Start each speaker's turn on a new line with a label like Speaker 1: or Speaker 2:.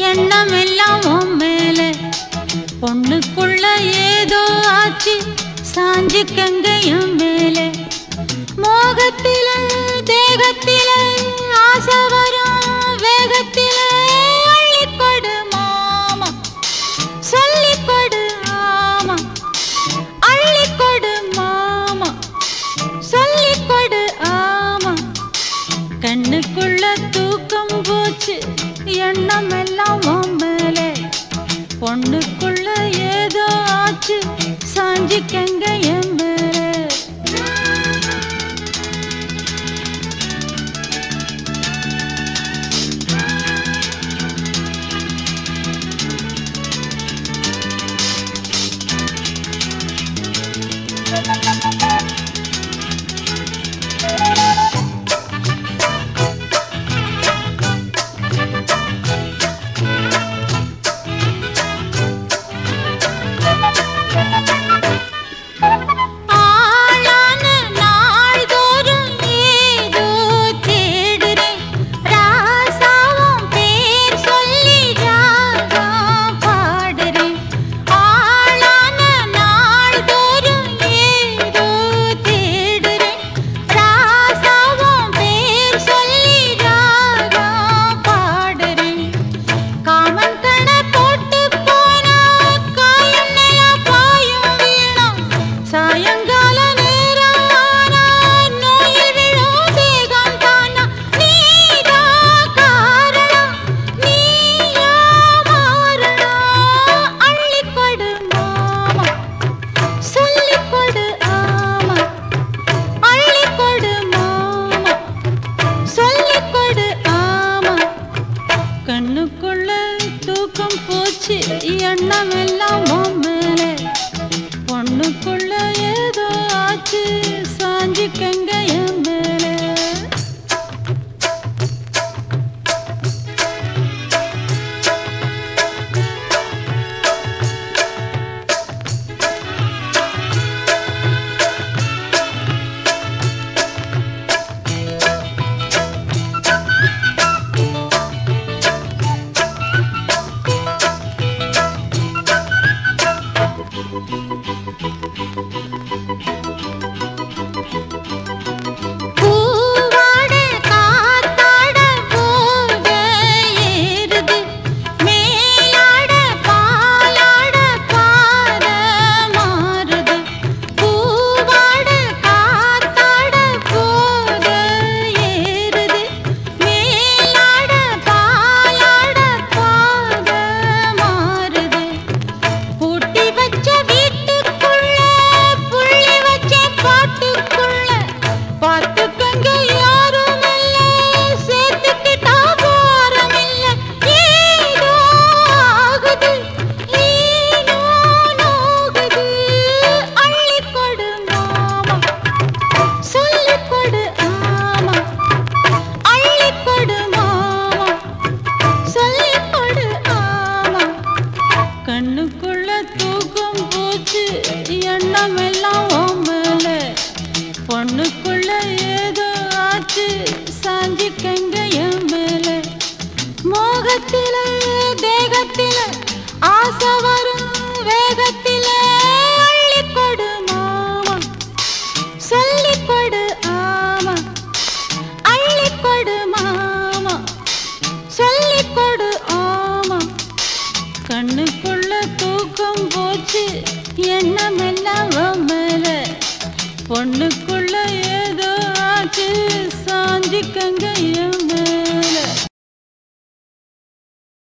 Speaker 1: எண்ணமெல்லாம் உன் மேல பொண்ணுக்குள்ள ஏதோ ஆச்சு சாஞ்சுக்கங்க என் மேல மோகத்தில தேகத்தில ஆசை வரும் வேகத்தில அள்ளிக்கொடு மாமா சொல்லிக்கொடு ஆமா அள்ளிக்கொடு மாமா சொல்லிக்கொடு ஆமா கண்ணுக்குள்ள தூக்கம் போச்சு எண்ணம் எல்லாம் உன் மேலே பொண்ணுக்குள்ள ஏதோ ஆச்சு சாஞ்சிக்கங்க என் மேலே ஆளான நாள்தோறும் ஏதோ தேடுறேன் ராசாவும் பேர் சொல்லி ராகம் பாடுறேன் ஆளான நாள்தோறும் ஏதோ தேடுறேன் ராசாவும் பேர் சொல்லி ராகம் பாடுறேன் காமன் கண போட்டு போனா காயண்ணையா பாயும் வீணாம் சாயங்கால நேரம் ஆனா நோயில் விழும் தேகம் தானா நீதா காரணம் நீயா மாறணும் அள்ளிக்கொடு மாமா சொல்லிக்கொடு ஆமா அள்ளிக்கொடு மாமா சொல்லிக்கொடு ஆமா கண்ணுக்குள்ள தூக்கம் போச்சு எண்ணம் எல்லாம் உன் மேலே பொண்ணுக்குள்ள ஏதோ ஆச்சு சாஞ்சிக்கங்க என் மேலே பூவாட காத்தாட போக ஏறுது மேலாட பாலாட பாத மாறுது பூவாட காத்தாட போக ஏறுது மேலாட பாலாட பாத மாறுது பூட்டி வச்ச வீட்டுக்குள்ள புள்ளி வச்ச பாட்டுக்குள்ள பார்த்துக்கங்க யாரும் இல்ல சேர்த்துக்கிட்டா பாரம் இல்ல ஏதோ ஆகுது ஏனோ நோகுது அள்ளிக்கொடு மாமா சொல்லிக்கொடு ஆமா அள்ளிக்கொடு மாமா சொல்லிக்கொடு ஆமா கண்ணுக்குள்ள தூக்கம் போச்சு எண்ணம் எல்லாம் உன் மேல பொண்ணுக்குள்ள ஏதோ ஆச்சு சாஞ்சிக்கங்க என் மேல மோகத்தில தேகத்தில ஆசை வரும் வேகத்தில அள்ளிக்கொடு மாமா சொல்லிக்கொடு ஆமா அள்ளிக்கொடு மாமா சொல்லிக்கொடு ஆமா கண்ணுக்குள்ள தூக்கம் போச்சு எண்ணமெல்லாம் உன் மேல பொண்ணு